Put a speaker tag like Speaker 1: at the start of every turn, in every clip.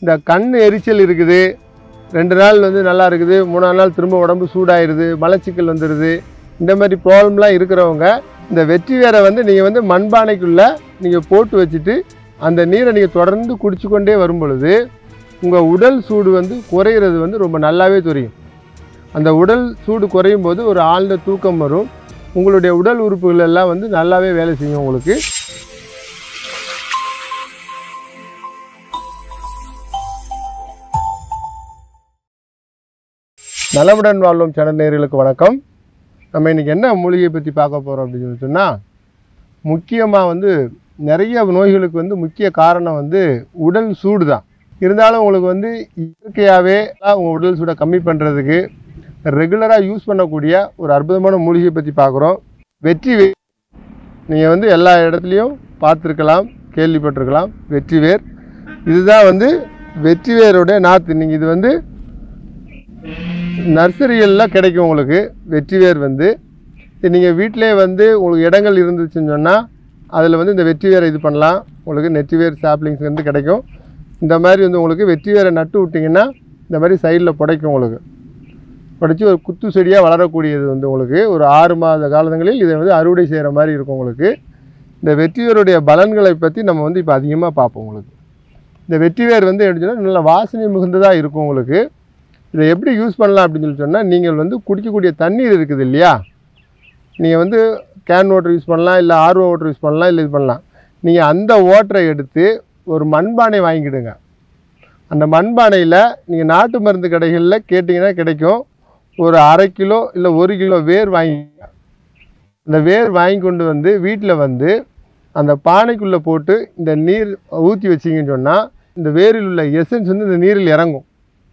Speaker 1: இந்த கண் எரிச்சல் இருக்குது ரெண்டு நாள் வந்து நல்லா இருக்குது மூணாவது நாள் திரும்ப உடம்பு சூடாயிருது மலச்சிக்கல் வந்துடுது இந்த மாதிரி ப்ராப்ளம்லாம் இருக்கிறவங்க இந்த வெற்றி வேரை வந்து நீங்கள் வந்து மண்பானைக்குள்ளே நீங்கள் போட்டு வச்சுட்டு அந்த நீரை நீங்கள் தொடர்ந்து குடிச்சு கொண்டே வரும் பொழுது உங்கள் உடல் சூடு வந்து குறையிறது வந்து ரொம்ப நல்லாவே தெரியும் அந்த உடல் சூடு குறையும் போது ஒரு ஆழ்ந்த தூக்கம் வரும் உங்களுடைய உடல் உறுப்புகள் எல்லாம் வந்து நல்லாவே வேலை செய்யும் உங்களுக்கு நலமுடன் வாழ்வோம் சேனல் நேயர்களுக்கு வணக்கம் நம்ம இன்றைக்கி என்ன மூலிகையை பற்றி பார்க்க போகிறோம் அப்படின்னு சொல்லி சொன்னால் முக்கியமாக வந்து நிறைய நோய்களுக்கு வந்து முக்கிய காரணம் வந்து உடல் சூடு தான் இருந்தாலும் உங்களுக்கு வந்து இயற்கையாகவே உங்கள் உடல் சூடை கம்மி பண்ணுறதுக்கு ரெகுலராக யூஸ் பண்ணக்கூடிய ஒரு அற்புதமான மூலிகையை பற்றி பார்க்குறோம் வெற்றி வேர் நீங்கள் வந்து எல்லா இடத்துலையும் பார்த்துருக்கலாம் கேள்விப்பட்டிருக்கலாம் வெற்றி வேர் இதுதான் வந்து வெற்றி வேரோட நாற்று நீங்கள் இது வந்து நர்சரிகளில் கிடைக்கும் உங்களுக்கு வெற்றிவேர் வந்து நீங்கள் வீட்டிலே வந்து உங்களுக்கு இடங்கள் இருந்துச்சுன்னு சொன்னால் அதில் வந்து இந்த வெற்றிவேரை இது பண்ணலாம் உங்களுக்கு நெற்றிவேர் சாப்லிங்ஸ் வந்து கிடைக்கும் இந்த மாதிரி வந்து உங்களுக்கு வெற்றிவேரை நட்டு விட்டிங்கன்னா இந்த மாதிரி சைடில் புடைக்கும் உங்களுக்கு புடைச்சி ஒரு குத்து செடியாக வளரக்கூடியது வந்து உங்களுக்கு ஒரு ஆறு மாத காலங்களில் இதை வந்து அறுவடை செய்கிற மாதிரி இருக்கும் உங்களுக்கு இந்த வெற்றிவேருடைய பலன்களை பற்றி நம்ம வந்து இப்போ அதிகமாக பார்ப்போம் உங்களுக்கு இந்த வெற்றிவேர் வந்து எப்படின்னா நல்ல வாசனை மிகுந்ததாக இருக்கும் உங்களுக்கு இதை எப்படி யூஸ் பண்ணலாம் அப்படின்னு சொல்லி சொன்னால் நீங்கள் வந்து குடிக்கக்கூடிய தண்ணீர் இருக்குது இல்லையா நீங்கள் வந்து கேன் வாட்டர் யூஸ் பண்ணலாம் இல்லை ஆர்ஓ வாட்டர் யூஸ் பண்ணலாம் இல்லை இது பண்ணலாம் நீங்கள் அந்த வாட்டரை எடுத்து ஒரு மண்பானை வாங்கிக்கிடுங்க அந்த மண்பானையில் நீங்கள் நாட்டு மருந்து கடைகளில் கேட்டிங்கன்னா கிடைக்கும் ஒரு அரை கிலோ இல்லை ஒரு கிலோ வேர் வாங்கிக்கங்க அந்த வேர் வாங்கி கொண்டு வந்து வீட்டில் வந்து அந்த பானைக்குள்ளே போட்டு இந்த நீர் ஊற்றி வச்சிங்கன்னு சொன்னால் இந்த வேரில் உள்ள எசன்ஸ் வந்து இந்த நீரில் இறங்கும்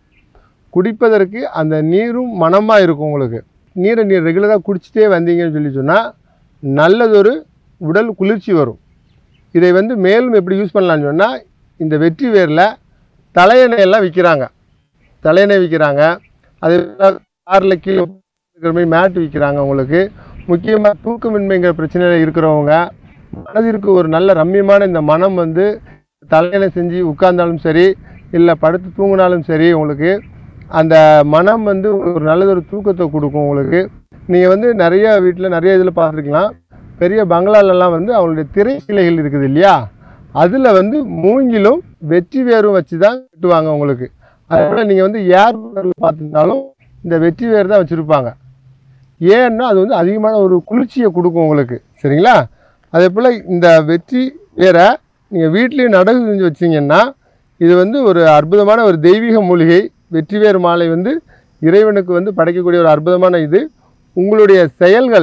Speaker 1: குடிப்பதற்கு அந்த நீரும் மனமாக இருக்கும் உங்களுக்கு நீரை நீர் ரெகுலராக குடிச்சிட்டே வந்தீங்கன்னு சொல்லி சொன்னால் நல்லதொரு உடல் குளிர்ச்சி வரும் இதை வந்து மேலும் எப்படி யூஸ் பண்ணலாம்னு சொன்னால் இந்த வெற்றி வேரில் தலையணை எல்லாம் விற்கிறாங்க தலையணை விற்கிறாங்க அது காரில் கீழே இருக்கிற மாதிரி மேட் விற்கிறாங்க உங்களுக்கு முக்கியமாக தூக்கமின்மைங்கிற பிரச்சனையில் இருக்கிறவங்க மனதிற்கு ஒரு நல்ல ரம்மியமான இந்த மனம் வந்து தலையணை செஞ்சு உட்கார்ந்தாலும் சரி இல்லை படுத்து தூங்கினாலும் சரி உங்களுக்கு அந்த மனம் வந்து உங்களுக்கு ஒரு நல்லதொரு தூக்கத்தை கொடுக்கும் உங்களுக்கு நீங்கள் வந்து நிறைய வீட்டில் நிறைய இதில் பார்த்துருக்கலாம் பெரிய பங்களாலெல்லாம் வந்து அவங்களுடைய திரை கிளைகள் இருக்குது இல்லையா அதில் வந்து மூங்கிலும் வெற்றி வேரும் வச்சு தான் கட்டுவாங்க உங்களுக்கு அதோட நீங்கள் வந்து ஏர் பார்த்துருந்தாலும் இந்த வெற்றி வேர் தான் வச்சுருப்பாங்க ஏன்னா அது வந்து அதிகமான ஒரு குளிர்ச்சியை கொடுக்கும் உங்களுக்கு சரிங்களா அதே போல் இந்த வெற்றி வேரை நீங்கள் வீட்லேயும் நடவு செஞ்சு வச்சிங்கன்னா இது வந்து ஒரு அற்புதமான ஒரு தெய்வீக மூலிகை வெற்றிவேர் மாலை வந்து இறைவனுக்கு வந்து படைக்கக்கூடிய ஒரு அற்புதமான இது உங்களுடைய செயல்கள்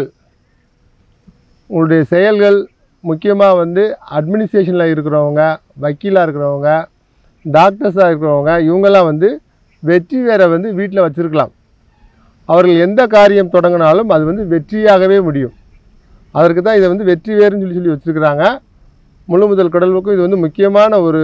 Speaker 1: உங்களுடைய செயல்கள் முக்கியமாக வந்து அட்மினிஸ்ட்ரேஷனில் இருக்கிறவங்க வக்கீலாக இருக்கிறவங்க டாக்டர்ஸாக இருக்கிறவங்க இவங்கெல்லாம் வந்து வெற்றி வேரை வந்து வீட்டில் வச்சுருக்கலாம் அவர்கள் எந்த காரியம் தொடங்கினாலும் அது வந்து வெற்றியாகவே முடியும் அதற்கு தான் இதை வந்து வெற்றி வேர்னு சொல்லி சொல்லி வச்சுருக்கிறாங்க முழு முதல் கடலுக்கும் இது வந்து முக்கியமான ஒரு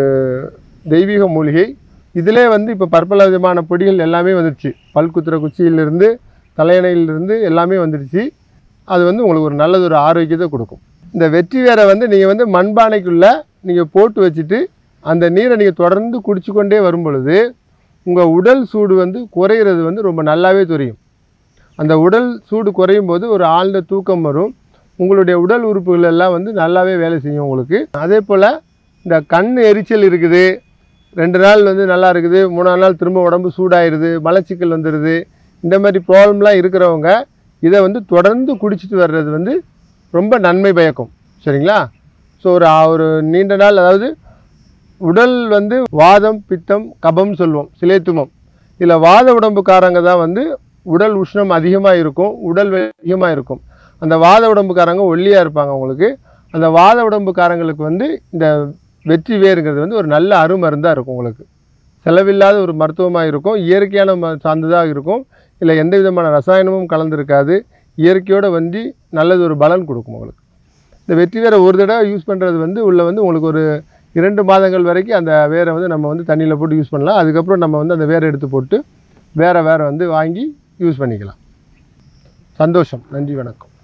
Speaker 1: தெய்வீக மூலிகை இதிலே வந்து இப்போ பற்பல விதமான பொடிகள் எல்லாமே வந்துடுச்சு பல் குத்துற குச்சியிலிருந்து தலையணையிலிருந்து எல்லாமே வந்துடுச்சு அது வந்து உங்களுக்கு ஒரு நல்லது ஒரு ஆரோக்கியத்தை கொடுக்கும் இந்த வெற்றி வேரை வந்து நீங்கள் வந்து மண்பானைக்குள்ளே நீங்கள் போட்டு வச்சுட்டு அந்த நீரை நீங்கள் தொடர்ந்து குடிச்சு கொண்டே வரும் பொழுது உங்கள் உடல் சூடு வந்து குறையிறது வந்து ரொம்ப நல்லாவே தெரியும் அந்த உடல் சூடு குறையும் போது ஒரு ஆழ்ந்த தூக்கம் வரும் உங்களுடைய உடல் உறுப்புகள் எல்லாம் வந்து நல்லாவே வேலை செய்யும் உங்களுக்கு அதே போல் இந்த கண் எரிச்சல் இருக்குது ரெண்டு நாள் வந்து நல்லா இருக்குது மூணாவது நாள் திரும்ப உடம்பு சூடாயிருது மலச்சிக்கல் வந்துடுது இந்த மாதிரி ப்ராப்ளம்லாம் இருக்கிறவங்க இதை வந்து தொடர்ந்து குடிச்சிட்டு வர்றது வந்து ரொம்ப நன்மை பயக்கும் சரிங்களா ஸோ ஒரு ஒரு நீண்ட நாள் அதாவது உடல் வந்து வாதம் பித்தம் கபம் சொல்லுவோம் சிலேத்துமம் இதில் வாத உடம்புக்காரங்க தான் வந்து உடல் உஷ்ணம் அதிகமாக இருக்கும் உடல் வெ- அதிகமாக இருக்கும் அந்த வாத உடம்புக்காரங்க ஒல்லியாக இருப்பாங்க அவங்களுக்கு அந்த வாத உடம்புக்காரங்களுக்கு வந்து இந்த வெற்றி வேருங்கிறது வந்து ஒரு நல்ல அருமருந்தாக இருக்கும் உங்களுக்கு செலவில்லாத ஒரு மருத்துவமாக இருக்கும் இயற்கையான ம சார்ந்ததாக இருக்கும் இல்லை எந்த விதமான ரசாயனமும் கலந்துருக்காது இயற்கையோட வந்து நல்லது ஒரு பலன் கொடுக்கும் உங்களுக்கு இந்த வெற்றி வேரை ஒரு தடவை யூஸ் பண்ணுறது வந்து உள்ள வந்து உங்களுக்கு ஒரு இரண்டு மாதங்கள் வரைக்கும் அந்த வேரை வந்து நம்ம வந்து தண்ணியில் போட்டு யூஸ் பண்ணலாம் அதுக்கப்புறம் நம்ம வந்து அந்த வேரை எடுத்து போட்டு வேறு வேறு வந்து வாங்கி யூஸ் பண்ணிக்கலாம் சந்தோஷம் நன்றி வணக்கம்